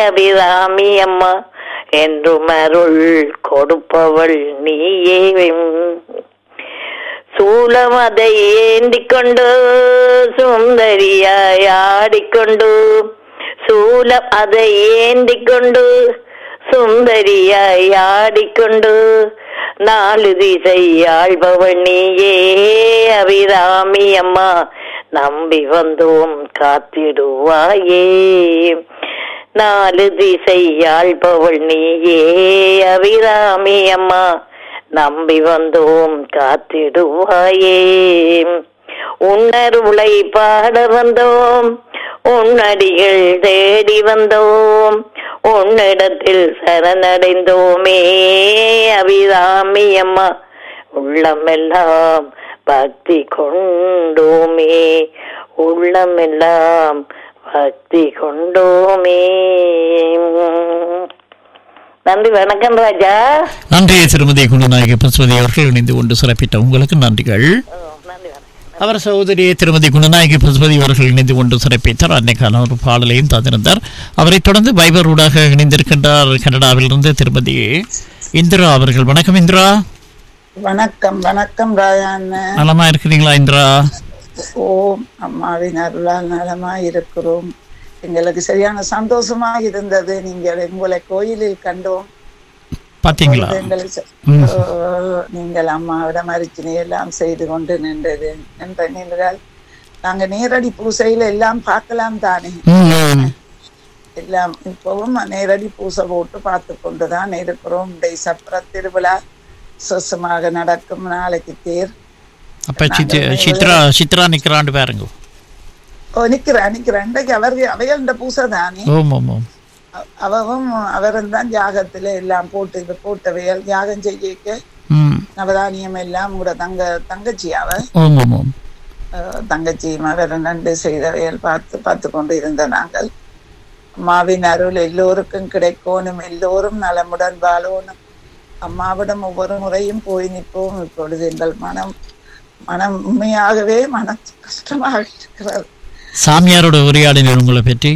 அபிராமி அம்மா என்றும் அருள் கொடுப்பவள் நீயே சூலம் அதை ஏந்திக் கொண்டு சுந்தரியாய் ஆடிக்கொண்டு சூலம் அதை ஏந்திக் கொண்டு சுந்தரியாய் ஆடிக்கொண்டு நாலு திசை ஆள்பவள் நீயே அபிராமி அம்மா நம்பி வந்தோம் காத்திடுவாயே நாலு திசை ஆள்பவள் நீயே அபிராமி அம்மா நம்பி வந்தோம் காத்திடுவாயே உன்னருளை பாட வந்தோம் உன்னடிகள் தேடி வந்தோம் உன்னிடத்தில் சரணடைந்தோமே அபிராமி அம்மா உள்ளமெல்லாம் பக்தி கொண்டோமே உள்ளமெல்லாம் பக்தி கொண்டோமே நன்றி வணக்கம் ராஜா நன்றி திருமதி குணநாயகி பசுமதி அவர்கள் இணைந்து கொண்டு சிறப்பித்த உங்களுக்கு நன்றிகள் நன்றி வணக்கம் அவர் சகோதரி திருமதி குணநாயகி பசுபதி அவர்கள் இணைந்து கொண்டு சிறப்பித்தார் அன்னைக்கான ஒரு பாடலையும் தந்திருந்தார் அவரைத் தொடர்ந்து வைபர் ஊடாக இணைந்திருக்கின்றார் கனடாவிலிருந்து திருமதி இந்திரா அவர்கள் வணக்கம் இந்திரா வணக்கம் வணக்கம் ராஜாண்ண நலமா இருக்கிறீங்களா இந்திரா ஓம் அம்மாவின் அருளால் நலமா இருக்கிறோம் எங்களுக்கு சரியான சந்தோஷமா இருந்தது நீங்கள் உங்களை கோயிலில் கண்டோம் பாத்தீங்களா எங்களுக்கு ச- ஓ, நீங்கள் அம்மாவிடம் அரிச்சனை எல்லாம் செய்து கொண்டு நின்றது என்ற நின்றால் நாங்க நேரடி பூசையில எல்லாம் பார்க்கலாம் தானே ம், எல்லாம் இப்பவும் நேரடி பூசை போட்டு பார்த்து கொண்டுதான் இருக்கிறோம் இந்த சப்பர திருவிழா சுசமாக நடக்கும் நாளைக்கு தேர் அப்ப சித்- சித்ரா சித்ரா நிக்கிறாண்டு பாருங்க ஓ நிக்கிறேன் நிக்கிறேன் இன்றைக்கு அவர் அவையல்ட பூசை தானே ஓம் ஓம் ஓம் அ- அவவும் அவரும் தான் யாகத்துல எல்லாம் போட்டு இது போட்டவையல் யாகம் செய்யக்க ம் நவதானியம் எல்லாம் கூட தங்க தங்கச்சி அவ ஓம் ஓம் ஓம் அஹ், தங்கச்சி அவர் நண்டு செய்தவையல் பார்த்து பார்த்து கொண்டு இருந்த நாங்கள் அம்மாவின் அருள் எல்லோருக்கும் கிடைக்கணும் எல்லோரும் நலமுடன் வாழணும் அம்மாவிடம் ஒவ்வொரு முறையும் போய் நிற்போம் இப்பொழுது எங்கள் மனம் மனம் உண்மையாகவே மன கஷ்டமாக இருக்கிறது சாமியாரோட உரையாடினர் உங்களை பற்றி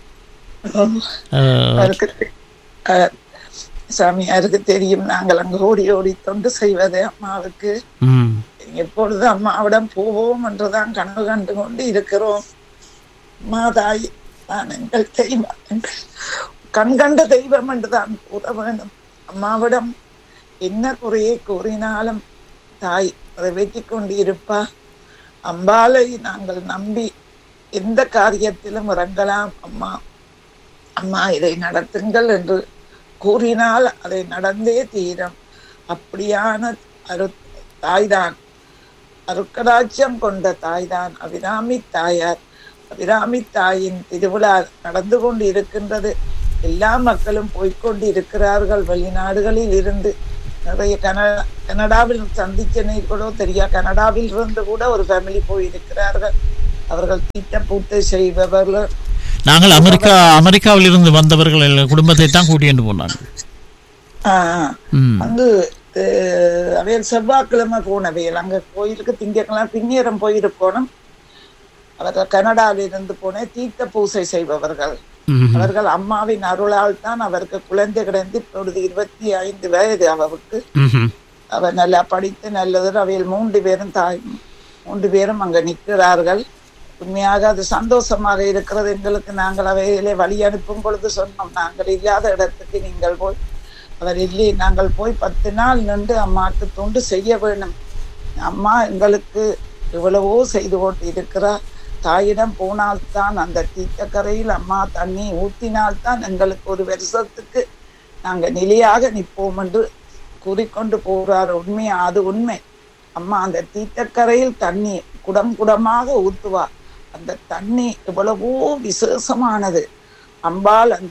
அஹ், அவருக்கு தெ- அஹ், சாமியாருக்கு தெரியும் நாங்கள் அங்கு ஓடி ஓடி தொண்டு செய்வது அம்மாவுக்கு ம் எப்பொழுது அம்மாவிடம் போவோம் என்றுதான் கனவு கண்டு கொண்டு இருக்கிறோம் அம்மா தாய் நான் எங்கள் தெய்வம் எங்கள் கண்கண்ட தெய்வம் என்றுதான் கூற வேண்டும் அம்மாவிடம் என்ன குறையை கூறினாலும் தாய் அதை வெற்றி கொண்டு இருப்பா அம்பாலை நாங்கள் நம்பி எந்த காரியத்திலும் இறங்கலாம் அம்மா அம்மா இதை நடத்துங்கள் என்று கூறினால் அதை நடந்தே தீரும் அப்படியான அரு தாய்தான் அருக்கடாட்சியம் கொண்ட தாய்தான் அபிராமி தாயார் அபிராமி தாயின் திருவிழா நடந்து கொண்டு இருக்கின்றது எல்லா மக்களும் போய்க்கொண்டு இருக்கிறார்கள் வெளிநாடுகளில் இருந்து நிறைய கனடா கனடாவில் சந்திச்ச நீர்களோ தெரியா கனடாவில் இருந்து கூட ஒரு ஃபேமிலி போயிருக்கிறார்கள் அவர்கள் தீட்ட பூட்டை செய்பவர்கள் நாங்கள் அமெரிக்கா அமெரிக்காவில் இருந்து வந்தவர்கள் எல்லாம் குடும்பத்தை தான் கூட்டிட்டு போனாங்க ஆஹ் ம் அங்கு அஹ், அவையல் செவ்வாய்க்கிழமை போனவையல் அங்க கோயிலுக்கு திங்கக்கிழமை பின்னேரம் போயிருக்கணும் அவர்கள் கனடாவில் இருந்து போன தீர்த்த பூசை செய்பவர்கள் ம் அவர்கள் அம்மாவின் அருளால் தான் அவருக்கு குழந்தை கிடந்து இப்பொழுது இருபத்தி ஐந்து வயது அவருக்கு ம் அவர் நல்லா படித்து நல்லது அவையில் மூன்று பேரும் தாய் மூன்று பேரும் அங்க நிற்கிறார்கள் உண்மையாக அது சந்தோஷமாக இருக்கிறது எங்களுக்கு நாங்கள் அவையிலே வழி அனுப்பும் பொழுது சொன்னோம் நாங்கள் இல்லாத இடத்துக்கு நீங்கள் போய் அவர் இல்லை நாங்கள் போய் பத்து நாள் நின்று அம்மாவுக்கு தொண்டு செய்ய வேண்டும் அம்மா எங்களுக்கு எவ்வளவோ செய்து கொண்டு இருக்கிறார் தாயிடம் போனால்தான் அந்த தீர்த்தக்கரையில் அம்மா தண்ணி ஊற்றினால்தான் எங்களுக்கு ஒரு வருஷத்துக்கு நாங்கள் நிலையாக நிற்போம் என்று கூறிக்கொண்டு போகிறார் உண்மை அது உண்மை அம்மா அந்த தீர்த்தக்கரையில் தண்ணி குடம் குடமாக ஊத்துவா அந்த தண்ணி எவ்வளவோ விசேஷமானது அம்பாள் அந்த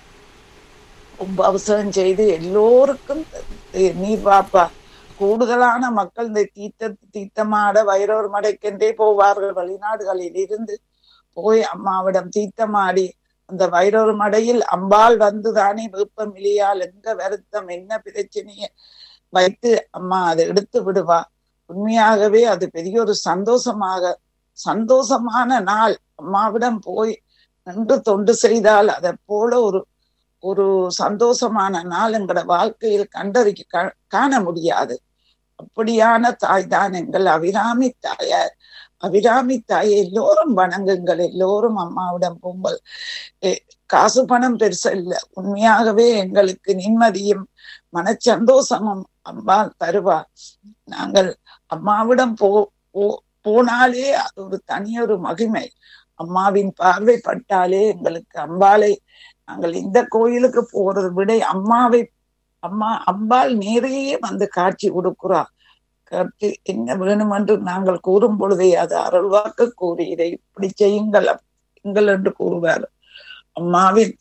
கும்பாபிஷேகம் செய்து எல்லோருக்கும் தி- நீர் வாப்பா கூடுதலான மக்கள் இந்த தீர்த்த தீர்த்தமாட வைரோர் மடைக்கென்றே போவார்கள் வெளிநாடுகளில் இருந்து போய் அம்மாவிடம் தீர்த்தமாடி அந்த வைரோர் மடையில் அம்பாள் வந்துதானே வெப்பம் இல்லையால் எங்க வருத்தம் என்ன பிரச்சனைய வைத்து அம்மா அதை எடுத்து விடுவா உண்மையாகவே அது பெரிய ஒரு சந்தோஷமாக சந்தோஷமான நாள் அம்மாவிடம் போய் நின்று தொண்டு செய்தால் அதை போல ஒரு ஒரு சந்தோஷமான நாள் எங்களோட வாழ்க்கையில் கண்டறிக்க கா- காண முடியாது அப்படியான தாய் தான் எங்கள் அபிராமி தாயார் அபிராமி தாயை எல்லோரும் வணங்குங்கள் எல்லோரும் அம்மாவிடம் பொங்கல் எ- காசு பணம் பெருசு இல்ல உண்மையாகவே எங்களுக்கு நிம்மதியும் மனச்சந்தோஷமும் அம்மா தருவார் நாங்கள் அம்மாவிடம் போ போ- போனாலே அது ஒரு தனியொரு மகிமை அம்மாவின் பார்வை பட்டாலே எங்களுக்கு அம்பாளை நாங்கள் இந்த கோயிலுக்கு போறதை விட அம்மாவை அம்மா அம்பாள் நேரையே வந்து காட்சி கொடுக்குறா காட்சி என்ன வேணும் என்று நாங்கள் கூறும் பொழுதே அது அருள்வாக்கு கூறி இதை இப்படி செய்யுங்கள் எங்கள் என்று கூறுவார் அம்மாவின்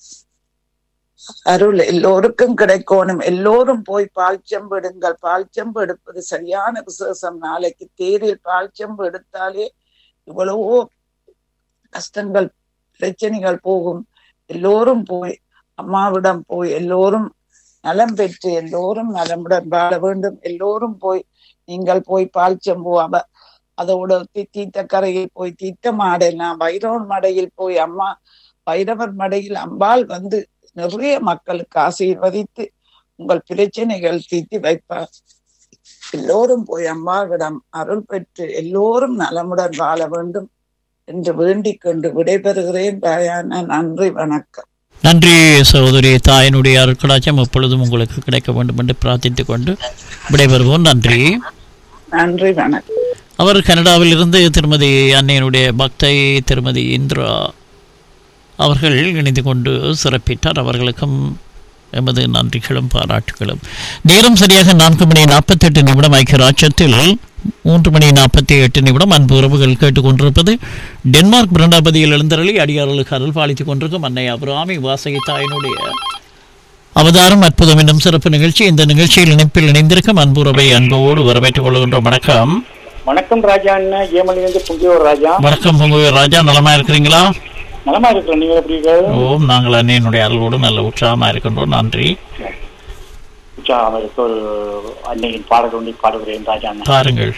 அருள் எல்லோருக்கும் கிடைக்கணும் எல்லோரும் போய் பால் செம்பு எடுங்கள் பால் செம்பு எடுப்பது சரியான விசேஷம் நாளைக்கு தேரில் பால் செம்பு எடுத்தாலே இவ்வளவோ கஷ்டங்கள் பிரச்சனைகள் போகும் எல்லோரும் போய் அம்மாவிடம் போய் எல்லோரும் நலம் பெற்று எல்லோரும் நலமுடன் வாழ வேண்டும் எல்லோரும் போய் நீங்கள் போய் பால் செம்பு அவ அதோட தி- தீர்த்த கரையில் போய் தீர்த்த மாடெல்லாம் வைரவன் மடையில் போய் அம்மா வைரவர் மடையில் அம்பாள் வந்து நிறைய மக்களுக்கு ஆசீர்வதித்து உங்கள் பிரச்சனைகள் தீர்த்து வைப்பார் எல்லோரும் போய் அம்மாவிடம் அருள் பெற்று எல்லோரும் நலமுடன் வாழ வேண்டும் என்று வேண்டிக் கொண்டு விடைபெறுகிறேன் தாயான நன்றி வணக்கம் நன்றி சகோதரி தாயினுடைய அருட்கடாச்சம் எப்பொழுதும் உங்களுக்கு கிடைக்க வேண்டும் என்று பிரார்த்தித்துக் கொண்டு விடைபெறுவோம் நன்றி நன்றி வணக்கம் அவர் கனடாவில் இருந்து திருமதி அன்னையினுடைய பக்தை திருமதி இந்திரா அவர்கள் இணைந்து கொண்டு சிறப்பித்தார் அவர்களுக்கும் எமது நன்றிகளும் பாராட்டுகளும் நேரம் சரியாக நான்கு மணி நாற்பத்தெட்டு நிமிடம் ஐக்கிய ராஜ்யத்தில் மூன்று மணி நாற்பத்தி எட்டு நிமிடம் அன்பு உறவுகள் கேட்டுக்கொண்டிருப்பது டென்மார்க் பிரண்டாபதியில் எழுந்தருளி அடியார்களுக்கு அருள் பாலித்துக் கொண்டிருக்கும் அன்னை அபிராமி வாசகி தாயினுடைய அவதாரம் அற்புதம் என்னும் சிறப்பு நிகழ்ச்சி இந்த நிகழ்ச்சியில் இணைப்பில் இணைந்திருக்கும் அன்புறவை அன்போடு வரவேற்றுக் கொள்கின்றோம் வணக்கம் வணக்கம் ராஜா அண்ணன் ஏமலிருந்து புங்கியோர் ராஜா வணக்கம் உங்க ராஜா நலமா இருக்கிறீங்களா நலமா இருக்கிறோம் நீங்க எப்படி இருக்கிறது ஓம் நாங்கள் அன்னையினுடைய அருளோடு நல்ல உற்சாகமா இருக்கின்றோம் நன்றி உற்சாகம் இருக்க ஒரு அன்னையின் பாடல் ஒன்றை பாடுகிறேன் ராஜா அண்ணன் பாருங்கள்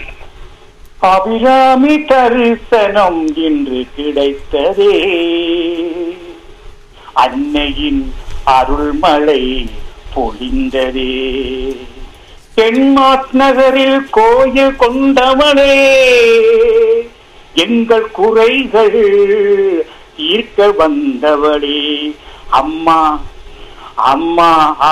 அபிராமி தரிசனம் இன்று கிடைத்ததே அன்னையின் அருள்மழை பொழிந்ததே தென்மாத் நகரில் கோயில் கொண்டவனே எங்கள் குறைகள் தீர்க்க வந்தவளே அம்மா அம்மா